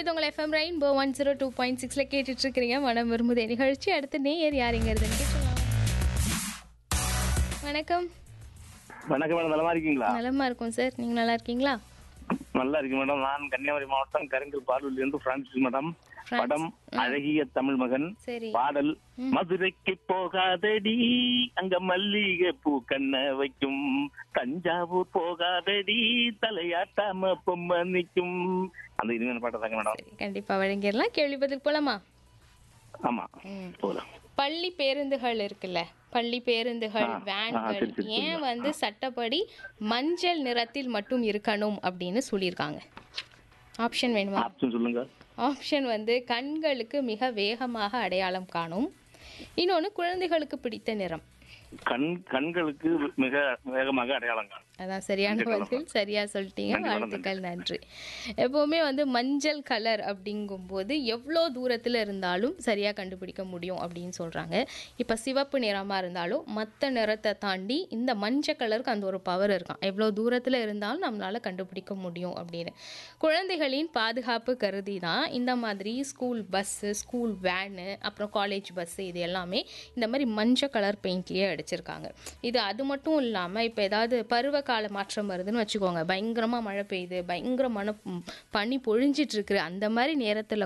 இது உங்கள் FM rainbow one zero two point சிக்ஸில் கேட்டுட்டு இருக்கிறீங்க மனம் விரும்புதே நிகழ்ச்சி அடுத்து நேயர் யாருங்கிறதுன்னு கேட்கலாம் வணக்கம் வணக்கம் மேடம் நலமா இருக்கீங்களா நலமா இருக்கும் சார் நீங்கள் நல்லா இருக்கீங்களா நல்லா இருக்கு மேடம் நான் கன்னியாகுமரி மாவட்டம் கருங்கல் பார்வையில் இருந்து பிரான்சிஸ் மேடம் பிரான்சிஸ். படம் அழகிய தமிழ் மகன் சரி பாடல் மதுரைக்கு போகாதடி அங்க மல்லிகை பூ கண்ண வைக்கும் தஞ்சாவூர் போகாதடி தலையாட்டாம பொம்மை நிக்கும் அந்த இனிமையான பாட்டை தாங்க மேடம் சரி கண்டிப்பாக வழங்கிடலாம் கேள்வி பதில் போலாமா ஆமா போதும் பள்ளி பேருந்துகள் இருக்குல்ல பள்ளி பேருந்துகள் ஆ, ஆ, வேன்கள் சரி, சரி, ஏன் வந்து சட்டப்படி மஞ்சள் நிறத்தில் மட்டும் இருக்கணும் அப்படின்னு சொல்லியிருக்காங்க ஆப்ஷன் வேணுமா ஆப்ஷன் சொல்லுங்க ஆப்ஷன் வந்து கண்களுக்கு மிக வேகமாக அடையாளம் காணும் இன்னொன்று குழந்தைகளுக்கு பிடித்த நிறம் கண் கண்களுக்கு மிக வேகமாக அடையாளம் காணும் அதான் சரியான பதில் சரியா சொல்லிட்டீங்க நன்றி, மேடம், வாழ்த்துக்கள் நன்றி எப்பவுமே வந்து மஞ்சள் கலர் அப்படிங்கும்போது எவ்வளோ தூரத்தில் இருந்தாலும் சரியா கண்டுபிடிக்க முடியும் அப்படின்னு சொல்றாங்க இப்போ சிவப்பு நிறமா இருந்தாலும் மற்ற நிறத்தை தாண்டி இந்த மஞ்சள் கலருக்கு அந்த ஒரு பவர் இருக்கான் எவ்வளோ தூரத்தில் இருந்தாலும் நம்மளால கண்டுபிடிக்க முடியும் அப்படின்னு குழந்தைகளின் பாதுகாப்பு கருதி தான் இந்த மாதிரி ஸ்கூல் பஸ்ஸு ஸ்கூல் வேனு அப்புறம் காலேஜ் பஸ்ஸு இது எல்லாமே இந்த மாதிரி மஞ்சள் கலர் பெயிண்ட்லேயே அடிச்சிருக்காங்க இது அது மட்டும் இல்லாமல் இப்போ ஏதாவது பருவகால மாற்றம் வருதுன்னு வச்சுக்கோங்க பயங்கரமாக மழை பெய்யுது பயங்கரமான ம், பனி பொழிஞ்சிட்டு இருக்கு அந்த மாதிரி நேரத்தில்